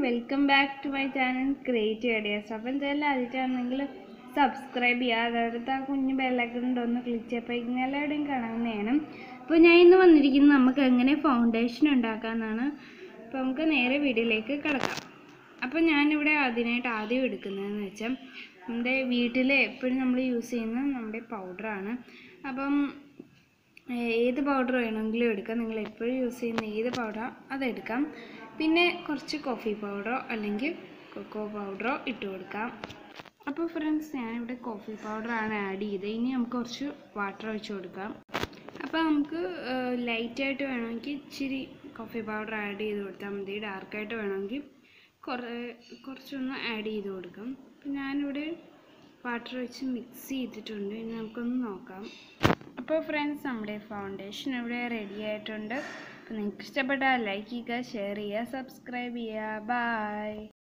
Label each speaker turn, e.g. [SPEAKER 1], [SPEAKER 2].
[SPEAKER 1] welcome back to my channel create ideas അപ്പം എന്തായാലും ആദ്യമാണെങ്കിൽ subscribe ചെയ്യുക അതടുത്ത് ആ കുഞ്ഞ് ബെല്ലൈക്കൺ ഒന്ന് ക്ലിക്ക് ചെയ്യപ്പോൾ എല്ലാവരുടെയും കാണുന്നതാണ് അപ്പോൾ ഞാൻ ഇന്ന് വന്നിരിക്കുന്നത് നമുക്ക് എങ്ങനെ ഫൗണ്ടേഷൻ ഉണ്ടാക്കാമെന്നാണ് അപ്പോൾ നമുക്ക് നേരെ വീഡിയോയിലേക്ക് കിടക്കാം അപ്പോൾ ഞാനിവിടെ അതിനായിട്ട് ആദ്യം എടുക്കുന്നതെന്ന് വെച്ചാൽ നമ്മുടെ വീട്ടിൽ എപ്പോഴും നമ്മൾ യൂസ് ചെയ്യുന്ന നമ്മുടെ പൗഡറാണ് അപ്പം ഏത് പൗഡർ വേണമെങ്കിലും എടുക്കാം നിങ്ങൾ എപ്പോഴും യൂസ് ചെയ്യുന്ന ഏത് പൗഡറോ അതെടുക്കാം പിന്നെ കുറച്ച് കോഫി പൗഡറോ അല്ലെങ്കിൽ കൊക്കോ പൗഡറോ ഇട്ട് കൊടുക്കാം അപ്പോൾ ഫ്രണ്ട്സ് ഞാനിവിടെ കോഫി പൗഡറാണ് ആഡ് ചെയ്തത് ഇനി നമുക്ക് കുറച്ച് വാട്ടർ ഒഴിച്ച് കൊടുക്കാം അപ്പോൾ നമുക്ക് ലൈറ്റായിട്ട് വേണമെങ്കിൽ ഇച്ചിരി കോഫി പൗഡർ ആഡ് ചെയ്ത് കൊടുത്താൽ മതി ഡാർക്കായിട്ട് വേണമെങ്കിൽ കുറേ കുറച്ചൊന്ന് ആഡ് ചെയ്ത് കൊടുക്കാം അപ്പം ഞാനിവിടെ വാട്ടർ വെച്ച് മിക്സ് ചെയ്തിട്ടുണ്ട് ഇനി നമുക്കൊന്ന് നോക്കാം അപ്പോൾ ഫ്രണ്ട്സ് നമ്മുടെ ഫൗണ്ടേഷൻ ഇവിടെ റെഡി ആയിട്ടുണ്ട് അപ്പോൾ നിങ്ങൾക്ക് ഇഷ്ടപ്പെട്ടാൽ ലൈക്ക് ചെയ്യുക ഷെയർ ചെയ്യുക സബ്സ്ക്രൈബ് ചെയ്യുക ബൈ